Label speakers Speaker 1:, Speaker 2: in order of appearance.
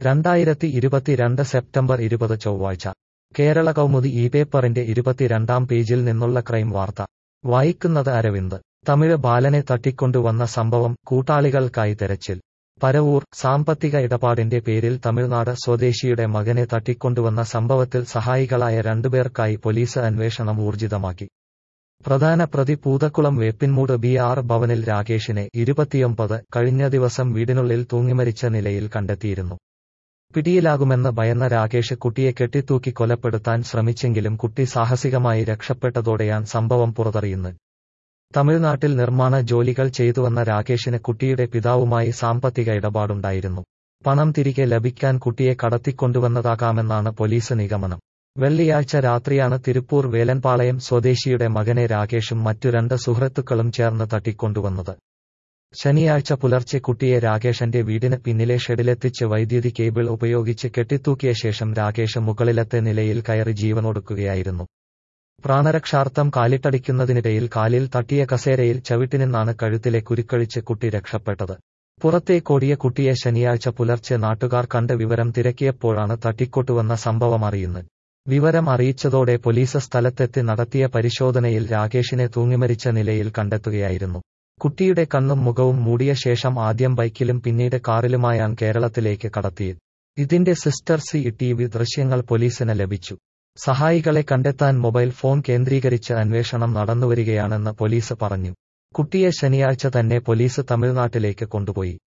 Speaker 1: രണ്ടായിരത്തി ഇരുപത്തിരണ്ട് സെപ്റ്റംബർ ഇരുപത് ചൊവ്വാഴ്ച കേരള കൗമുദി ഈ പേപ്പറിന്റെ ഇരുപത്തിരണ്ടാം പേജിൽ നിന്നുള്ള ക്രൈം വാർത്ത വായിക്കുന്നത് അരവിന്ദ് തമിഴ് ബാലനെ തട്ടിക്കൊണ്ടുവന്ന സംഭവം കൂട്ടാളികൾക്കായി തെരച്ചിൽ പരവൂർ സാമ്പത്തിക ഇടപാടിന്റെ പേരിൽ തമിഴ്നാട് സ്വദേശിയുടെ മകനെ തട്ടിക്കൊണ്ടുവന്ന സംഭവത്തിൽ സഹായികളായ രണ്ടുപേർക്കായി പോലീസ് അന്വേഷണം ഊർജിതമാക്കി പ്രധാന പ്രതി പൂതക്കുളം വേപ്പിൻമൂട് ബി ആർ ഭവനിൽ രാകേഷിനെ ഇരുപത്തിയൊമ്പത് കഴിഞ്ഞ ദിവസം വീടിനുള്ളിൽ തൂങ്ങിമരിച്ച നിലയിൽ കണ്ടെത്തിയിരുന്നു പിടിയിലാകുമെന്ന് ഭയന്ന രാകേഷ് കുട്ടിയെ കെട്ടിത്തൂക്കി കൊലപ്പെടുത്താൻ ശ്രമിച്ചെങ്കിലും കുട്ടി സാഹസികമായി രക്ഷപ്പെട്ടതോടെയാണ് സംഭവം പുറത്തറിയുന്നത് തമിഴ്നാട്ടിൽ നിർമ്മാണ ജോലികൾ ചെയ്തുവന്ന രാകേഷിന് കുട്ടിയുടെ പിതാവുമായി സാമ്പത്തിക ഇടപാടുണ്ടായിരുന്നു പണം തിരികെ ലഭിക്കാൻ കുട്ടിയെ കടത്തിക്കൊണ്ടുവന്നതാകാമെന്നാണ് പോലീസ് നിഗമനം വെള്ളിയാഴ്ച രാത്രിയാണ് തിരുപ്പൂർ വേലൻപാളയം സ്വദേശിയുടെ മകനെ രാകേഷും മറ്റു രണ്ട് സുഹൃത്തുക്കളും ചേർന്ന് തട്ടിക്കൊണ്ടുവന്നത് ശനിയാഴ്ച പുലർച്ചെ കുട്ടിയെ രാകേഷന്റെ വീടിന് പിന്നിലെ ഷെഡിലെത്തിച്ച് വൈദ്യുതി കേബിൾ ഉപയോഗിച്ച് കെട്ടിത്തൂക്കിയ ശേഷം രാകേഷ് മുകളിലത്തെ നിലയിൽ കയറി ജീവനൊടുക്കുകയായിരുന്നു പ്രാണരക്ഷാർത്ഥം കാലിട്ടടിക്കുന്നതിനിടയിൽ കാലിൽ തട്ടിയ കസേരയിൽ ചവിട്ടിനിന്നാണ് കഴുത്തിലെ കുരുക്കഴിച്ച് കുട്ടി രക്ഷപ്പെട്ടത് പുറത്തേക്കോടിയ കുട്ടിയെ ശനിയാഴ്ച പുലർച്ചെ നാട്ടുകാർ കണ്ട് വിവരം തിരക്കിയപ്പോഴാണ് തട്ടിക്കൊട്ടുവന്ന സംഭവം അറിയുന്നത് വിവരം അറിയിച്ചതോടെ പോലീസ് സ്ഥലത്തെത്തി നടത്തിയ പരിശോധനയിൽ രാകേഷിനെ തൂങ്ങിമരിച്ച നിലയിൽ കണ്ടെത്തുകയായിരുന്നു കുട്ടിയുടെ കണ്ണും മുഖവും മൂടിയ ശേഷം ആദ്യം ബൈക്കിലും പിന്നീട് കാറിലുമായാണ് കേരളത്തിലേക്ക് കടത്തിയത് ഇതിന്റെ സിസ്റ്റർ സി ടി വി ദൃശ്യങ്ങൾ പോലീസിന് ലഭിച്ചു സഹായികളെ കണ്ടെത്താൻ മൊബൈൽ ഫോൺ കേന്ദ്രീകരിച്ച് അന്വേഷണം നടന്നുവരികയാണെന്ന് പോലീസ് പറഞ്ഞു കുട്ടിയെ ശനിയാഴ്ച തന്നെ പോലീസ് തമിഴ്നാട്ടിലേക്ക് കൊണ്ടുപോയി